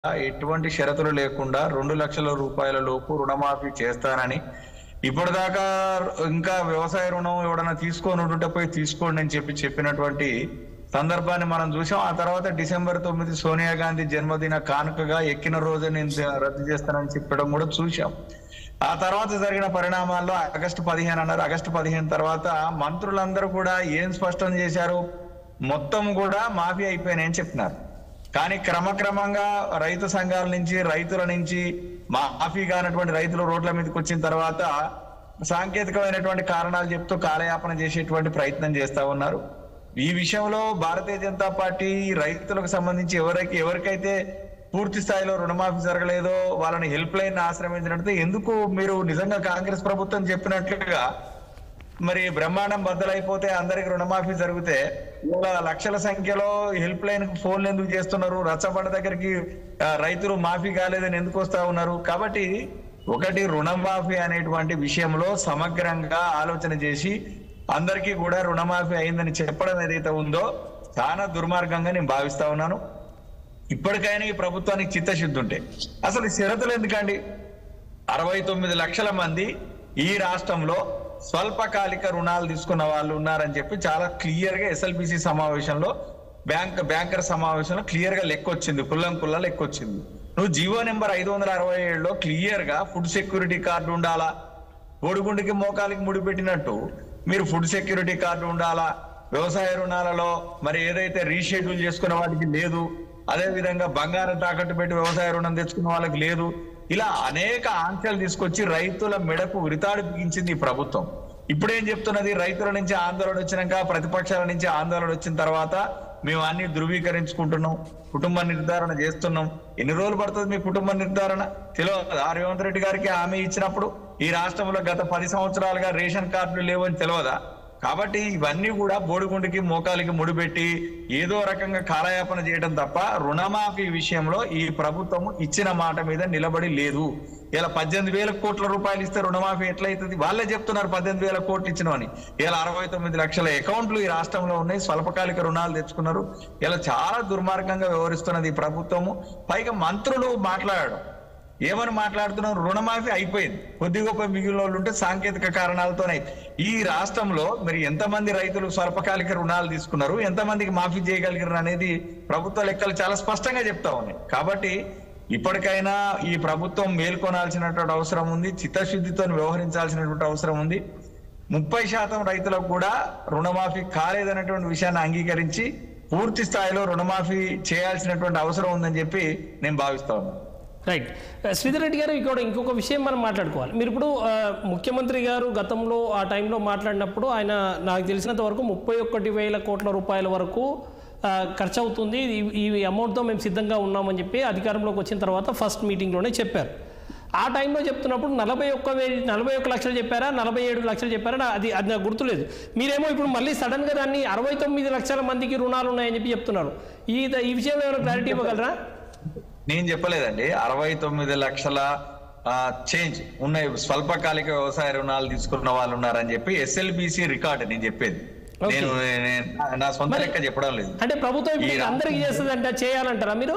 ఎటువంటి షరతులు లేకుండా రెండు లక్షల రూపాయల లోపు రుణమాఫీ చేస్తానని ఇప్పటిదాకా ఇంకా వ్యవసాయ రుణం ఎవడన్నా తీసుకొని ఉంటుంటే పోయి తీసుకోండి అని చెప్పి చెప్పినటువంటి సందర్భాన్ని మనం చూసాం ఆ తర్వాత డిసెంబర్ తొమ్మిది సోనియా గాంధీ జన్మదిన కానుకగా ఎక్కిన రోజు నేను రద్దు చేస్తానని చెప్పడం కూడా చూసాం ఆ తర్వాత జరిగిన పరిణామాల్లో ఆగస్టు పదిహేను అన్నారు ఆగస్టు పదిహేను తర్వాత మంత్రులందరూ కూడా ఏం స్పష్టం చేశారు మొత్తం కూడా మాఫీ అయిపోయినాయని చెప్తున్నారు కానీ క్రమక్రమంగా రైతు సంఘాల నుంచి రైతుల నుంచి మాఫీ కానటువంటి రైతులు రోడ్ల మీదకి వచ్చిన తర్వాత సాంకేతికమైనటువంటి కారణాలు చెప్తూ కాలయాపన చేసేటువంటి ప్రయత్నం చేస్తా ఉన్నారు ఈ విషయంలో భారతీయ జనతా పార్టీ రైతులకు సంబంధించి ఎవరికి ఎవరికైతే పూర్తి స్థాయిలో రుణమాఫీ జరగలేదో వాళ్ళని హెల్ప్ లైన్ ఆశ్రమించినట్టు ఎందుకు మీరు నిజంగా కాంగ్రెస్ ప్రభుత్వం చెప్పినట్లుగా మరి బ్రహ్మాండం బద్దలైపోతే అందరికి రుణమాఫీ జరిగితే ఇలా లక్షల సంఖ్యలో హెల్ప్ లైన్ కు ఫోన్లు ఎందుకు చేస్తున్నారు రచ్చబండ దగ్గరికి ఆ, రైతులు మాఫీ కాలేదని ఎందుకు వస్తా ఉన్నారు కాబట్టి ఒకటి రుణమాఫీ అనేటువంటి విషయంలో సమగ్రంగా ఆలోచన చేసి అందరికీ కూడా రుణమాఫీ అయిందని చెప్పడం ఏదైతే ఉందో చాలా దుర్మార్గంగా నేను భావిస్తా ఉన్నాను ఇప్పటికైనా ఈ ప్రభుత్వానికి చిత్తశుద్ధి ఉంటే అసలు ఈ షరతులు ఎందుకండి అరవై తొమ్మిది లక్షల మంది ఈ రాష్ట్రంలో స్వల్పకాలిక రుణాలు తీసుకున్న వాళ్ళు ఉన్నారని చెప్పి చాలా క్లియర్ గా ఎస్ఎల్బిసి సమావేశంలో బ్యాంక్ బ్యాంకర్ సమావేశంలో క్లియర్ గా లెక్క వచ్చింది కుల్లం కుల్ల లెక్క వచ్చింది నువ్వు జీవో నెంబర్ ఐదు వందల అరవై ఏడులో క్లియర్ గా ఫుడ్ సెక్యూరిటీ కార్డు ఉండాలా బోడిగుండికి మోకాలికి ముడిపెట్టినట్టు మీరు ఫుడ్ సెక్యూరిటీ కార్డు ఉండాలా వ్యవసాయ రుణాలలో మరి ఏదైతే రీషెడ్యూల్ చేసుకున్న వాటికి లేదు అదే విధంగా బంగారం తాకట్టు పెట్టి వ్యవసాయ రుణం తెచ్చుకున్న వాళ్ళకి లేదు ఇలా అనేక ఆంక్షలు తీసుకొచ్చి రైతుల మెడకు ఉరితాడు బిగించింది ఈ ప్రభుత్వం ఇప్పుడేం చెప్తున్నది రైతుల నుంచి ఆందోళన వచ్చినాక ప్రతిపక్షాల నుంచి ఆందోళన వచ్చిన తర్వాత మేము అన్ని ధృవీకరించుకుంటున్నాం కుటుంబ నిర్ధారణ చేస్తున్నాం ఎన్ని రోజులు పడుతుంది మీ కుటుంబ నిర్ధారణ తెలియదు రేవంత్ రెడ్డి గారికి హామీ ఇచ్చినప్పుడు ఈ రాష్ట్రంలో గత పది సంవత్సరాలుగా రేషన్ కార్డులు లేవని తెలియదా కాబట్టి ఇవన్నీ కూడా బోడిగుండికి మోకాలికి ముడిపెట్టి ఏదో రకంగా కాలయాపన చేయడం తప్ప రుణమాఫీ విషయంలో ఈ ప్రభుత్వం ఇచ్చిన మాట మీద నిలబడి లేదు ఇలా పద్దెనిమిది వేల కోట్ల రూపాయలు ఇస్తే రుణమాఫీ ఎట్లయితుంది వాళ్ళే చెప్తున్నారు పద్దెనిమిది వేల కోట్లు ఇచ్చినవని ఇలా అరవై తొమ్మిది లక్షల అకౌంట్లు ఈ రాష్ట్రంలో ఉన్నాయి స్వల్పకాలిక రుణాలు తెచ్చుకున్నారు ఇలా చాలా దుర్మార్గంగా వ్యవహరిస్తున్నది ఈ ప్రభుత్వము పైగా మంత్రులు మాట్లాడడం ఏమని మాట్లాడుతున్నారు రుణమాఫీ అయిపోయింది కొద్ది గొప్ప మిగిలిన వాళ్ళు ఉంటే సాంకేతిక కారణాలతోనే ఈ రాష్ట్రంలో మరి ఎంతమంది రైతులు స్వల్పకాలిక రుణాలు తీసుకున్నారు ఎంతమందికి మాఫీ చేయగలిగారు అనేది ప్రభుత్వ లెక్కలు చాలా స్పష్టంగా చెప్తా ఉన్నాయి కాబట్టి ఇప్పటికైనా ఈ ప్రభుత్వం మేల్కొనాల్సినటువంటి అవసరం ఉంది చిత్తశుద్ధితో వ్యవహరించాల్సినటువంటి అవసరం ఉంది ముప్పై శాతం రైతులకు కూడా రుణమాఫీ కాలేదనేటువంటి విషయాన్ని అంగీకరించి పూర్తి స్థాయిలో రుణమాఫీ చేయాల్సినటువంటి అవసరం ఉందని చెప్పి నేను భావిస్తా ఉన్నాను రైట్ శ్రీధర్ రెడ్డి గారు ఇక్కడ ఇంకొక విషయం మనం మాట్లాడుకోవాలి మీరు ఇప్పుడు ఆ, ముఖ్యమంత్రి గారు గతంలో ఆ టైంలో మాట్లాడినప్పుడు ఆయన నాకు తెలిసినంత వరకు ముప్పై ఒక్కటి వేల కోట్ల రూపాయల వరకు ఆ, ఖర్చు అవుతుంది ఈ- ఈ అమౌంట్తో మేము సిద్ధంగా ఉన్నామని చెప్పి అధికారంలోకి వచ్చిన తర్వాత ఫస్ట్ మీటింగ్లోనే చెప్పారు ఆ టైంలో చెప్తున్నప్పుడు నలభై ఒక్క వేలు నలభై ఒక్క లక్షలు చెప్పారా నలభై ఏడు లక్షలు చెప్పారా నా- అది అది నాకు గుర్తులేదు మీరేమో ఇప్పుడు మళ్ళీ సడన్గా దాన్ని అరవై తొమ్మిది లక్షల మందికి రుణాలు ఉన్నాయని చెప్పి చెప్తున్నారు ఈ ఈ విషయంలో ఏమైనా క్లారిటీ ఇవ్వగలరా నేను చెప్పలేదండి అరవై తొమ్మిది లక్షల చేంజ్ ఉన్నాయి స్వల్పకాలిక వ్యవసాయ రుణాలు తీసుకున్న వాళ్ళు ఉన్నారని చెప్పి ఎస్ఎల్బిసి రికార్డు నేను చెప్పేది Okay. నేను నేను- నా సొంత మరి- లెక్క చెప్పడం లేదు అంటే ప్రభుత్వం ఇప్పుడు ఈ ఇది అందరికి చేస్తుందంట చేయాలంటారా మీరు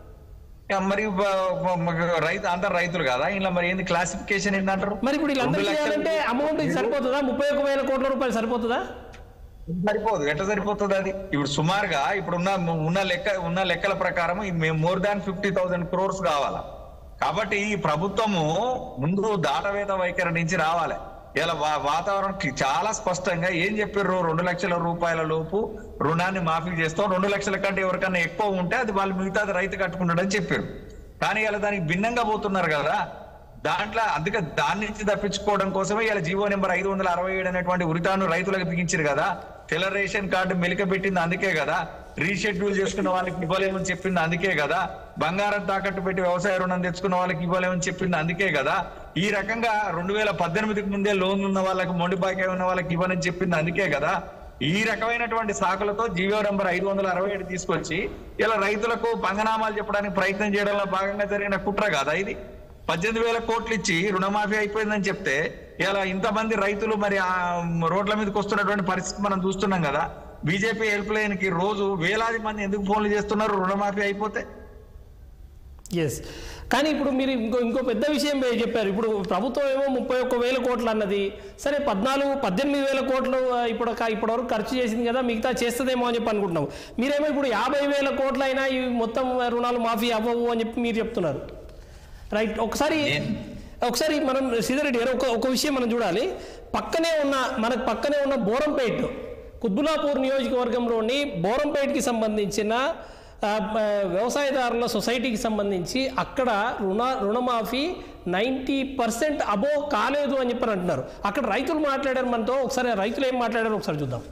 ఇక మరి బ- బ- మ- రైతు అందరు రైతులు కదా ఇలా మరి ఏంది క్లాసిఫికేషన్ ఏంటంటారు మరి ఇప్పుడు వీళ్ళందరూ రెండు లక్షలు- చేయాలంటే అమౌంట్ ఇది సరిపోతుందా ముప్పై ఒక వేల కోట్ల రూపాయలు సరిపోతుందా సరిపోదు ఎట్లా సరిపోతుంది అది ఇప్పుడు సుమారుగా ఇప్పుడు ఉన్న ఉన్న లెక్క ఉన్న లెక్కల ప్రకారం మేము more than fifty thousand crores కావాలా కాబట్టి ఈ ప్రభుత్వము ముందు దాటవేత వైఖరి నుంచి రావాలి ఇలా వా- వాతావరణం కి- చాలా స్పష్టంగా ఏం చెప్పారు రెండు లక్షల రూపాయల లోపు రుణాన్ని మాఫీ చేస్తాం రెండు లక్షల కంటే ఎవరికన్నా ఎక్కువ ఉంటే అది వాళ్ళు మిగతాది రైతు కట్టుకుంటాడని చెప్పారు కానీ ఇలా దానికి భిన్నంగా పోతున్నారు కదా దాంట్లో అందుకే దాని నుంచి తప్పించుకోవడం కోసమే ఇలా జీవో నెంబర్ ఐదు వందల అరవై ఏడు అనేటువంటి ఉరితాను రైతులకు బిగించారు కదా తెల్ల రేషన్ కార్డు మెలిక పెట్టింది అందుకే కదా రీషెడ్యూల్ చేసుకున్న వాళ్ళకి ఇవ్వలేమని చెప్పింది అందుకే కదా బంగారం తాకట్టు పెట్టి వ్యవసాయ రుణం తెచ్చుకున్న వాళ్ళకి ఇవ్వలేమని చెప్పింది అందుకే కదా ఈ రకంగా రెండు వేల పద్దెనిమిదికి ముందే లోన్లు ఉన్న వాళ్ళకి మొండి బాకీ ఉన్న వాళ్ళకి ఇవ్వనని చెప్పింది అందుకే కదా ఈ రకమైనటువంటి సాకులతో జీవో నెంబర్ ఐదు వందల అరవై ఏడు తీసుకొచ్చి ఇలా రైతులకు పంగనామాలు చెప్పడానికి ప్రయత్నం చేయడంలో భాగంగా జరిగిన కుట్ర కదా ఇది పద్దెనిమిది వేల కోట్లు ఇచ్చి రుణమాఫీ అయిపోయిందని చెప్తే ఇలా ఇంతమంది రైతులు మరి ఆ రోడ్ల మీదకి వస్తున్నటువంటి పరిస్థితి మనం చూస్తున్నాం కదా బీజేపీ హెల్ప్ లైన్ కి రోజు వేలాది మంది ఎందుకు ఫోన్లు చేస్తున్నారు రుణమాఫీ అయిపోతే ఎస్ కానీ ఇప్పుడు మీరు ఇంకో ఇంకో పెద్ద విషయం మీరు చెప్పారు ఇప్పుడు ప్రభుత్వం ఏమో ముప్పై ఒక్క వేల కోట్లు అన్నది సరే పద్నాలుగు పద్దెనిమిది వేల కోట్లు ఆ, ఇప్పుడు ఒక- ఇప్పటివరకు ఖర్చు చేసింది కదా మిగతా చేస్తుందేమో అని చెప్పి అనుకుంటున్నాం మీరేమో ఇప్పుడు యాభై వేల కోట్లు అయినా ఇవి మొత్తం రుణాలు మాఫీ అవ్వవు అని చెప్పి మీరు చెప్తున్నారు రైట్ ఒకసారి ఒకసారి మనం శ్రీధరెడ్డి గారు ఒక ఒక విషయం మనం చూడాలి పక్కనే ఉన్న మనకు పక్కనే ఉన్న బోరంపేట్ కుత్బులాపూర్ నియోజకవర్గంలోని బోరంపేట్కి సంబంధించిన ఆ, బ- వ్యవసాయదారుల సొసైటీకి సంబంధించి అక్కడ రుణ రుణమాఫీ నైంటీ పర్సెంట్ అబో కాలేదు అని చెప్పి అంటున్నారు అక్కడ రైతులు మాట్లాడారు మనతో ఒకసారి ఆ రైతులు ఏం మాట్లాడారు ఒకసారి చూద్దాం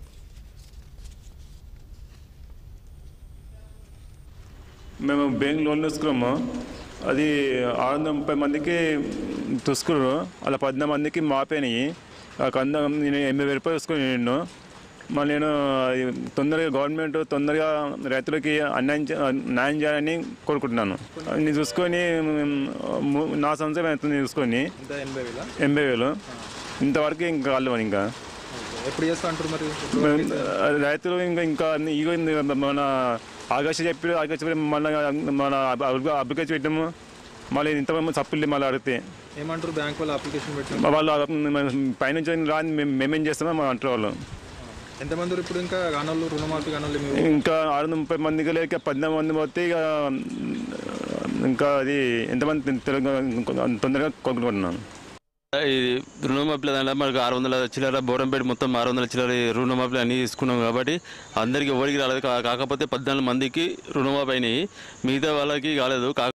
మేము బ్యాంక్ లోన్ తీసుకున్నాము అది ఆరు వందల ముప్పై మందికి తీసుకున్నారు అలా పద్నాలుగు మందికి మాపోయినాయి కంద నేను ఎనభై వేల రూపాయలు తీసుకుని నేను మళ్ళీ నేను అది తొందరగా గవర్నమెంట్ తొందరగా రైతులకి అన్యాయం చే- న్యాయం చేయాలని కోరుకుంటున్నాను నేను చూసుకొని ము- నా సంవత్సరం అవుతుంది చూసుకొని ఎంత ఎనభై వేల ఎనభై వేలు ఇంతవరకు ఇంకా కాలేవు ఇంకా ఎప్పుడు చేస్తా అంటారు మరి మేము- రైతులు ఇంకా ఇంకా ఇగో మన ఆగస్టు చెప్పి ఆగస్టు చెప్పి మన మన అప్లికేషన్ పెట్టాము మళ్ళీ ఇంతమంది సప్పులు మళ్ళీ అడిగితే ఏమంటారు బ్యాంక్ వాళ్ళు అప్లికేషన్ పెట్టిన వాళ్ళు పైనుంచి రాని మేము మేమేం చేస్తామో మా అంటారు వాళ్ళు ఎంతమంది ఉన్నారు ఇప్పుడు ఇంకా గానోళ్ళు రుణమాఫీ గానోళ్ళు మీ ఇంకా ఆరు వందల ముప్పై మందికి లేక పద్నాలుగు మంది పోతే ఇక ఇంకా అది ఎంతమంది తెలుగు తొందరగా కొనుక్కుంటున్నాను ఇది రుణమాఫీల దాంట్లో మనకు ఆరు వందల చిల్లర బోరంపేట మొత్తం ఆరు వందల చిల్లర రుణమాఫీలు అన్నీ తీసుకున్నాం కాబట్టి అందరికీ ఎవరికి రాలేదు కా- కాకపోతే పద్నాలుగు మందికి రుణమాఫీ అయినాయి మిగతా వాళ్ళకి కాలేదు కా